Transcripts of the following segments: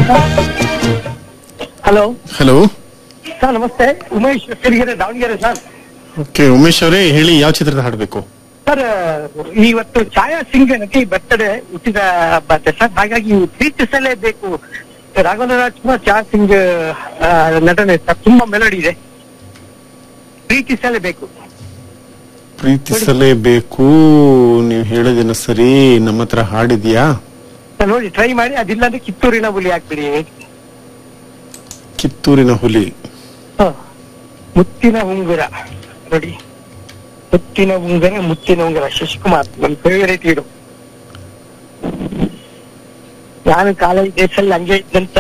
Hello hello sir ನಮಸ್ತೆ Umesh Sirigere Davanagere sir okay Umesh ಅವರೇ ಹೇಳಿ ಯಾವ ಚಿತ್ರದ ಹಾಡ್ಬೇಕು ಸರ್ ಇವತ್ತು ಛಾಯಾ ಸಿಂಗ್ ನಟಿ ಬರ್ತಡೆ ಹುಟ್ಟಿದ ಬರ್ತೆ ಸರ್ ಹಾಗಾಗಿ ಪ್ರೀತಿಸಲೇಬೇಕು ರಾಘವೇಂದ್ರ ರಾಜ್ಕುಮಾರ್ ಛಾಯಾ ಸಿಂಗ್ ಆ, ನಟನೆ ಸರ್ ತುಂಬಾ ಮೆಲೋಡಿ ಇದೆ ಪ್ರೀತಿಸಲೇಬೇಕು ಪ್ರೀತಿಸಲೇಬೇಕು ನೀವು ಹೇಳೋದೇನ ಸರಿ ನಮ್ಮ ಹತ್ರ ಹಾಡಿದ್ಯಾ ಸರ್ ನೋಡಿ ಟ್ರೈ ಮಾಡಿ ಅದಿಲ್ಲ ಅಂದ್ರೆ ಕಿತ್ತೂರಿನ ಹುಲಿ ಹಾಕ್ಬಿಡಿ ಕಿತ್ತೂರಿನ ಹುಲಿ ಹ. ಮುತ್ತಿನ ಉಂಗುರ ನೋಡಿ ಮುತ್ತಿನ ಉಂಗುರ ಮುತ್ತಿನ ಉಂಗುರ ಶಶಿಕುಮಾರ್ ನನ್ನ ಫೇವರೇಟ್ ಹೀರೋ ನಾನು ಕಾಲೇಜ್ ಡೇಸಲ್ಲಿ ಹಂಗೆ ಇದ್ದಂತ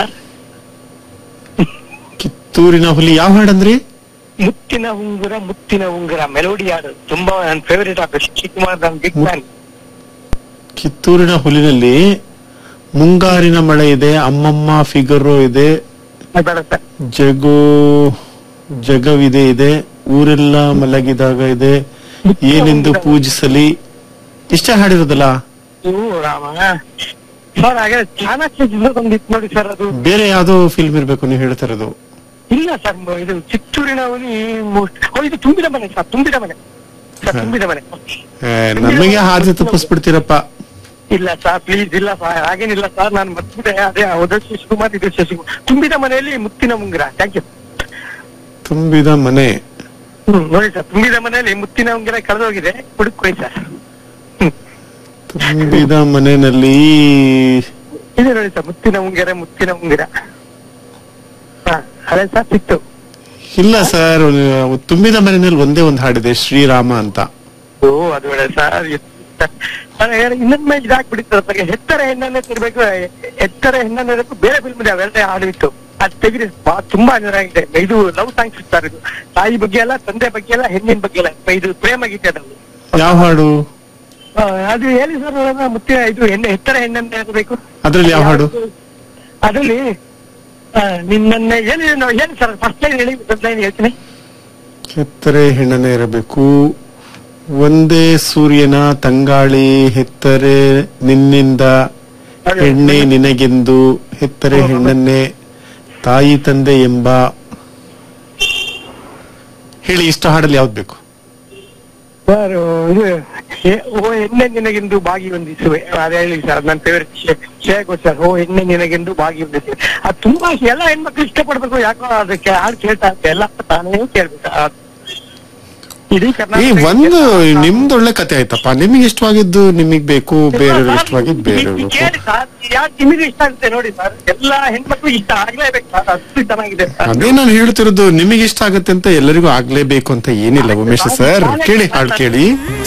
ಕಿತ್ತೂರಿನ ಹುಲಿ ಯಾವ ಹಾಡಂದ್ರಿ ಮುತ್ತಿನ ಉಂಗುರ ಮುತ್ತಿನ ಉಂಗುರ ಮೆಲೋಡಿ ಹಾಡು ತುಂಬಾ ನನ್ನ ಫೇವರೇಟ್ ಹಾಡು ಶಶಿಕುಮಾರ್ ನನ್ನ ಬಿಗ್ ಫ್ಯಾನ್ ಕಿತ್ತೂರಿನ ಹುಲಿನಲ್ಲಿ ಮುಂಗಾರಿನ ಮಳೆ ಇದೆ ಅಮ್ಮಮ್ಮ ಫಿಗರು ಇದೆ ಬೇಡ ಸರ್ ಜಗು ಜಗವಿದೆ ಇದೆ ಊರೆಲ್ಲ ಮಲಗಿದಾಗ ಇದೆ ಏನೆಂದು ಪೂಜಿಸಲಿ ಇಷ್ಟ ಹಾಡಿರೋದಲ್ಲ ಇವು ರಾಮ ಸರ್ ಹಾಗೆ ಚಾಣಕ್ಯ ಚಿತ್ರದೊಂದಿತ್ತು ನೋಡಿ ಸರ್ ಅದು ಬೇರೆ ಯಾವ್ದೋ ಫಿಲ್ಮ್ ಇರ್ಬೇಕು ನೀವು ಹೇಳ್ತಾ ಇರೋದು ಇಲ್ಲ ಸರ್ ಇದು ಚಿತ್ತೂರಿನ ಹುಲಿ ಮು- ಓ, ಇದು ತುಂಬಿದ ಮನೆ ಸರ್ ತುಂಬಿದ ಮನೆ ಸರ್ ತುಂಬಿದ ಮನೆ ಏ, ನಮಗೆ ಹಾದಿ ತಪ್ಪಿಸ್ಬಿಡ್ತೀರಪ್ಪ ಇಲ್ಲ ಸರ್ ಪ್ಲೀಸ್ ಇಲ್ಲ ಸರ್ ಹಾಗೇನಿಲ್ಲ ಸರ್ ನಾನು ಮರ್ತಿದ್ದೆ ಅದೇ ಹೌದು ಶಶಿಕುಮಾರ್ ಇದು ಶಶಿಕುಮಾರ್ ತುಂಬಿದ ಮನೆಯಲ್ಲಿ ಮುತ್ತಿನ ಮುಂಗುರ ಥ್ಯಾಂಕ್ ಯು ತುಂಬಿದ ಮನೆ ಹ್ಮ್ ನೋಡಿ ಸರ್ ತುಂಬಿದ ಮನೆಯಲ್ಲಿ ಮುತ್ತಿನ ಉಂಗುರ ಕಳೆದೋಗಿದೆ ಹುಡುಕೊಯ್ ಸರ್ ಹ್ಮ್ ತುಂಬಿದ ಮನೆಯಲ್ಲಿ ಇದೆ ನೋಡಿ ಸರ್ ಮುತ್ತಿನ ಉಂಗುರ ಮುತ್ತಿನ ಉಂಗುರ ಹಾ ಅದೇ ಸರ್ ಸಿಕ್ತು ಇಲ್ಲ ಸರ್ ತುಂಬಿದ ಮನೆಯಲ್ಲಿ ಒಂದೇ ಒಂದು ಹಾಡಿದೆ ಶ್ರೀರಾಮ ಅಂತ ಓ ಅದು ಬೇಡ ಸರ್ ಇನ್ನೊಮ್ಮೆ ಇದಾಗ್ಬಿಟ್ಟಿತ್ತು ಎತ್ತರ ಹೆಣ್ಣನ್ನೇ ತಿರ್ಬೇಕು ಎತ್ತರ ಹೆಣ್ಣನ್ನೇ ಇರ್ಬೇಕು ಬೇರೆ ಫಿಲ್ಮ್ ಇದೆ ಅವೆರಡೇ ಹಾಡು ಇತ್ತು ಅದು ತೆಗಿರಿ ಬಾ- ತುಂಬಾ ಚೆನ್ನಾಗಿದೆ ಇದು ಲವ್ ಸಾಂಗ್ಸ್ ಸರ್ ಇದು ತಾಯಿ ಬಗ್ಗೆ ಎಲ್ಲ ತಂದೆ ಬಗ್ಗೆ ಎಲ್ಲ ಹೆಣ್ಣಿನ ಬಗ್ಗೆ ಎಲ್ಲ ಇದು ಪ್ರೇಮ ಗೀತೆ ಅದು ಯಾವ ಹಾಡು ಆ, ಅದು ಹೇಳಿ ಸರ್ ನೋಡೋಣ ಮುತ್ತಿನ ಇದು ಹೆಣ್ಣೆ ಎತ್ತರ ಹೆಣ್ಣನ್ನೇ ಇರಬೇಕು ಅದ್ರಲ್ಲಿ ಯಾವ ಹಾಡು ಅದ್ರಲ್ಲಿ ಆ, ನಿನ್ನನ್ನೇ ಹೇಳಿ ನಾವು ಹೇಳಿ ಸರ್ ಫಸ್ಟ್ ಲೈನ್ ಹೇಳಿ ಫಸ್ಟ್ ಲೈನ್ ಹೇಳ್ತೀನಿ ಹೆತ್ತರೆ ಹೆಣ್ಣನೆ ಇರಬೇಕು ಒಂದೇ ಸೂರ್ಯನ ತಂಗಾಳಿ ಹೆತ್ತರೆ ನಿನ್ನಿಂದ ಹೆಣ್ಣೆ ನಿನಗೆಂದು ಹೆತ್ತರೆ ಹೆಣ್ಣನ್ನೇ ತಾಯಿ ತಂದೆ ಎಂಬ ಹೇಳಿ ಇಷ್ಟ ಹಾಡಲ್ಲಿ ಯಾವ್ದು ಬೇಕು ಸರ್ ಇದು ಏ- ಓ ಎಣ್ಣೆ ನಿನಗೆಂದು ಬಾಗಿ ಹೊಂದಿಸುವೆ ಅದೇ ಹೇಳಿ ಸರ್ ನನ್ನ ಫೇವರೇಟ್ ಶ್ರೇಯ ಸರ್ ಓ ಎಣ್ಣೆ ನಿನಗೆಂದು ಬಾಗಿ ಹೊಂದಿಸುವೆ ಅದು ತುಂಬಾ ಎಲ್ಲ ಹೆಣ್ಮಕ್ಳು ಇಷ್ಟಪಡ್ಬೇಕು ಯಾಕೋ ಅದಕ್ಕೆ ಹಾಡು ಕೇಳ್ತಾ ಇರ್ತೆ ಎಲ್ಲ ತಾನೇ ಕೇಳ್ಬೇಕು ಆ- ಇಡೀ ಈ ಕರ್ನಾಟಕ ಒಂದು ನಿಮ್ದು ಒಳ್ಳೆ ಕತೆ ಆಯ್ತಪ್ಪ ನಿಮಗೆ ಇಷ್ಟವಾಗಿದ್ದು ನಿಮಗ್ ಬೇಕು ಬೇರೆಯವ್ರಿಗೆ ಇಷ್ಟವಾಗಿದ್ದು ಬೇರೆಯವ್ರಿಗೆ ಬೇಕು ಕೇಳಿ ಸರ್ ಯಾಕೆ ನಿಮಗೆ ಇಷ್ಟ ಆಗುತ್ತೆ ನೋಡಿ ಸರ್ ಎಲ್ಲಾ ಹೆಣ್ಮಕ್ಳು ಇಷ್ಟ ಆಗ್ಲೇಬೇಕು ಸರ್ ಅಷ್ಟು ಚೆನ್ನಾಗಿದೆ ಸರ್ ಅದೇ ನಾನು ಹೇಳ್ತಿರೋದು ನಿಮಗೆ ಇಷ್ಟ ಆಗುತ್ತೆ ಅಂತ ಎಲ್ಲರಿಗೂ ಆಗ್ಲೇಬೇಕು ಅಂತ ಏನಿಲ್ಲ ಉಮೇಶ್ ಸರ್ ಕೇಳಿ ಹಾಡು ಕೇಳಿ